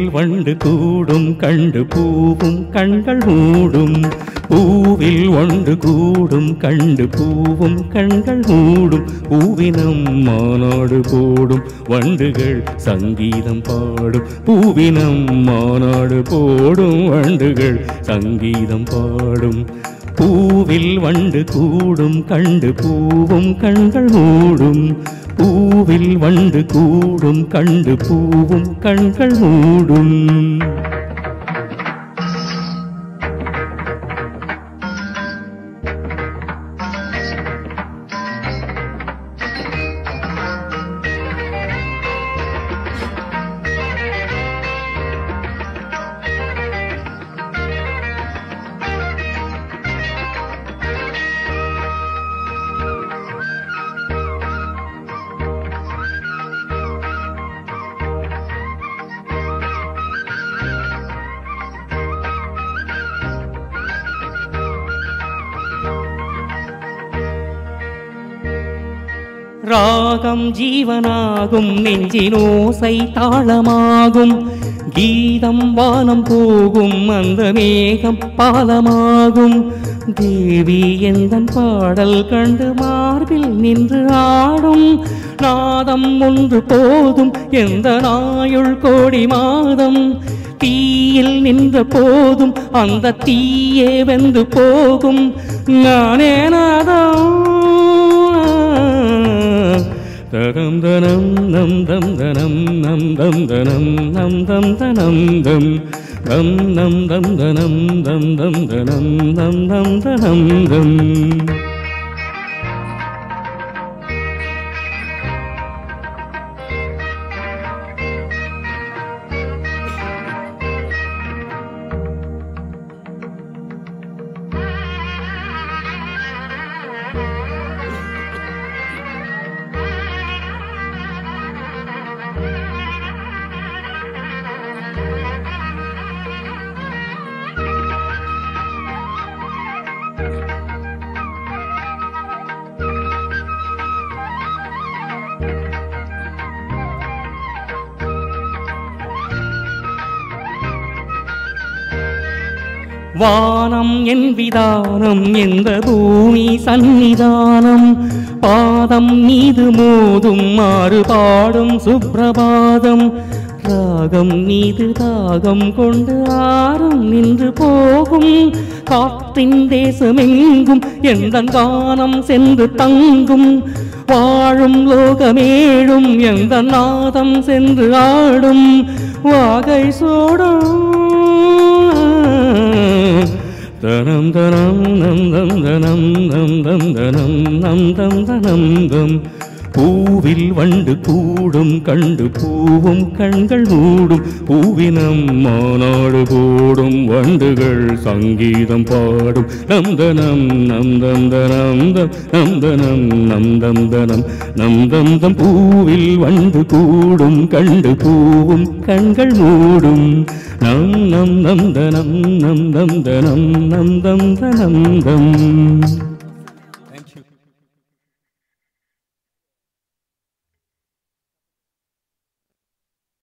பூவில் வண்டு கூடும் கண்டு பூவும் கண்கள் மூடும் பூவில் வண்டு கூடும் கண்டு பூவும் கண்கள் மூடும் பூவினம் மாநாடு போடும் வண்டுகள் சங்கீதம் பாடும் பூவினம் மாநாடு போடும் வண்டுகள் சங்கீதம் பாடும் பூவில் வண்டு கூடும் கண்டு பூவும் கண்கள் மூடும் பூவில் வண்டு கூடும் கண்டு பூவும் கண்கள் மூடும் ராகம் ஜீவனாகும் நெஞ்சினோசை தாளமாகும் கீதம் வானம் போகும் அந்த மேகம் பாலமாகும் தேவி எந்தன் பாடல் கண்டு மார்பில் நின்று ஆடும் நாதம் ஒன்று போதும் எந்த நாயுள் கோடி மாதம் தீயில் நின்ற போதும் அந்த தீயே வெந்து போகும் நானே நாதம் தரம் தனம் நம் தம் தனம் நம் தம் தனம் நம் தம் தனம் தம் தம் நம் தம் தனம் தம் தம் தனம் நம் தம் தனம் தம் வானம் என் விதானம் எந்த பூமி சந்நிதானம் பாதம் மீது மோதும் மாறு பாடும் சுப்பிரபாதம் ராகம் மீது தாகம் கொண்டு ஆறும் நின்று போகும் காற்றின் தேசமெங்கும் எந்த கானம் சென்று தங்கும் வாழும் லோகமேழும் எந்த நாதம் சென்று ஆடும் வாகை சோடும் தனம் தனம் நம் தம் தனம் நம் தம் தனம் நம் தம் தனம் தம் பூவில் வண்டு கூடும் கண்டு பூவும் கண்கள் மூடும் பூவினம் மாநாடு போடும் வண்டுகள் சங்கீதம் பாடும் நந்தனம் நந்தந்தனம் நந்தனம் நந்தந்தனம் நந்தந்தம் பூவில் வண்டு கூடும் கண்டு பூவும் கண்கள் மூடும் நம் நம் நந்தனம் நம் நந்தனம் நம் தம் தனம் தம்